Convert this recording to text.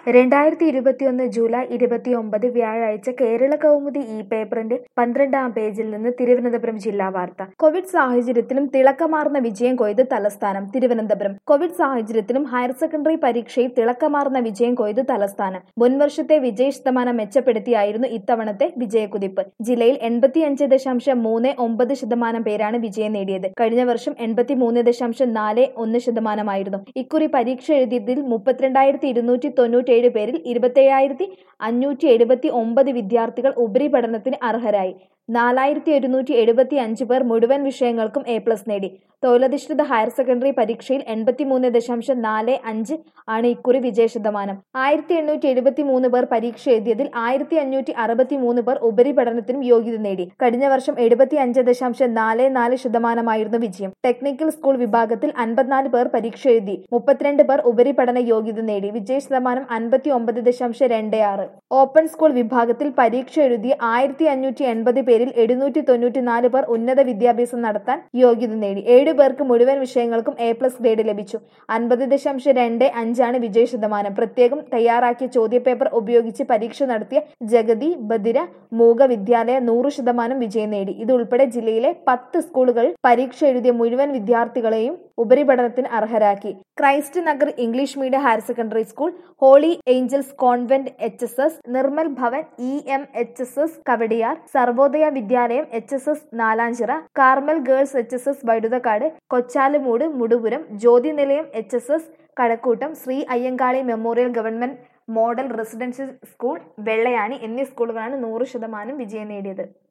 രണ്ടായിരത്തി ഇരുപത്തിയൊന്ന് ജൂലൈ ഇരുപത്തിയൊമ്പത് വ്യാഴാഴ്ച കേരള കൗമുദി ഈ പേപ്പറിന്റെ പന്ത്രണ്ടാം പേജിൽ നിന്ന് തിരുവനന്തപുരം ജില്ലാ വാർത്ത കോവിഡ് സാഹചര്യത്തിലും തിളക്കമാർന്ന വിജയം കൊയ്ത് തലസ്ഥാനം തിരുവനന്തപുരം കോവിഡ് സാഹചര്യത്തിലും ഹയർ സെക്കൻഡറി പരീക്ഷയിൽ തിളക്കമാർന്ന വിജയം കൊയ്ത് തലസ്ഥാനം മുൻവർഷത്തെ വിജയ ശതമാനം മെച്ചപ്പെടുത്തിയായിരുന്നു ഇത്തവണത്തെ വിജയക്കുതിപ്പ് ജില്ലയിൽ എൺപത്തിയഞ്ച് ദശാംശം മൂന്ന് ഒമ്പത് ശതമാനം പേരാണ് വിജയം നേടിയത് കഴിഞ്ഞ വർഷം എൺപത്തിമൂന്ന് ദശാംശം നാല് ഒന്ന് ശതമാനമായിരുന്നു ഇക്കുറി പരീക്ഷ എഴുതിയതിൽ മുപ്പത്തിരണ്ടായിരത്തി ഇരുന്നൂറ്റി തൊണ്ണൂറ്റേഴ് പേരിൽ ഇരുപത്തേഴായിരത്തി അഞ്ഞൂറ്റി എഴുപത്തി ഒമ്പത് വിദ്യാർത്ഥികൾ ഉപരിപഠനത്തിന് അർഹരായി നാലായിരത്തി ഒരുന്നൂറ്റി എഴുപത്തി അഞ്ച് പേർ മുഴുവൻ വിഷയങ്ങൾക്കും എ പ്ലസ് നേടി തൊഴിലധിഷ്ഠിത ഹയർ സെക്കൻഡറി പരീക്ഷയിൽ എൺപത്തിമൂന്ന് ദശാംശം നാല് അഞ്ച് ആണ് ഇക്കുറി വിജയ ശതമാനം ആയിരത്തി എണ്ണൂറ്റി എഴുപത്തി മൂന്ന് പേർ പരീക്ഷ എഴുതിയതിൽ ആയിരത്തി അഞ്ഞൂറ്റി അറുപത്തി മൂന്ന് പേർ ഉപരിപഠനത്തിനും യോഗ്യത നേടി കഴിഞ്ഞ വർഷം എഴുപത്തി അഞ്ച് ദശാംശം നാല് നാല് ശതമാനമായിരുന്നു വിജയം ടെക്നിക്കൽ സ്കൂൾ വിഭാഗത്തിൽ അൻപത്തിനാല് പേർ പരീക്ഷ എഴുതി മുപ്പത്തിരണ്ട് പേർ ഉപരിപഠന യോഗ്യത നേടി വിജയ ശതമാനം അൻപത്തി ഒമ്പത് ദശാംശം രണ്ട് ആറ് ഓപ്പൺ സ്കൂൾ വിഭാഗത്തിൽ പരീക്ഷ എഴുതിയ ആയിരത്തി അഞ്ഞൂറ്റി എൺപത് പേരിൽ എഴുന്നൂറ്റി തൊണ്ണൂറ്റി നാല് പേർ ഉന്നത വിദ്യാഭ്യാസം നടത്താൻ യോഗ്യത നേടി ഏഴു പേർക്ക് മുഴുവൻ വിഷയങ്ങൾക്കും എ പ്ലസ് ഗ്രേഡ് ലഭിച്ചു അൻപത് ദശാംശം രണ്ട് അഞ്ചാണ് വിജയ ശതമാനം പ്രത്യേകം തയ്യാറാക്കിയ ചോദ്യപേപ്പർ ഉപയോഗിച്ച് പരീക്ഷ നടത്തിയ ജഗതി ബദിര മൂക വിദ്യാലയ നൂറ് ശതമാനം വിജയം നേടി ഇതുൾപ്പെടെ ജില്ലയിലെ പത്ത് സ്കൂളുകൾ പരീക്ഷ എഴുതിയ മുഴുവൻ വിദ്യാർത്ഥികളെയും ഉപരിപഠനത്തിന് അർഹരാക്കി Christ Nagar English medium higher secondary school holy angels convent H S S Nirmal Bhavan E M H S S Kowdiar Sarvodaya Vidyalaya H S S Nalanchira Carmel girls H S S Vazhuthacaud Kochalumoodu Muduppuram Jyothi Nilayam H S S Kazhakoottam Sree Ayyankali memorial government model residential school Vellayani എന്നീ സ്കൂളുകളാണ് നൂറ് ശതമാനം വിജയം നേടിയത്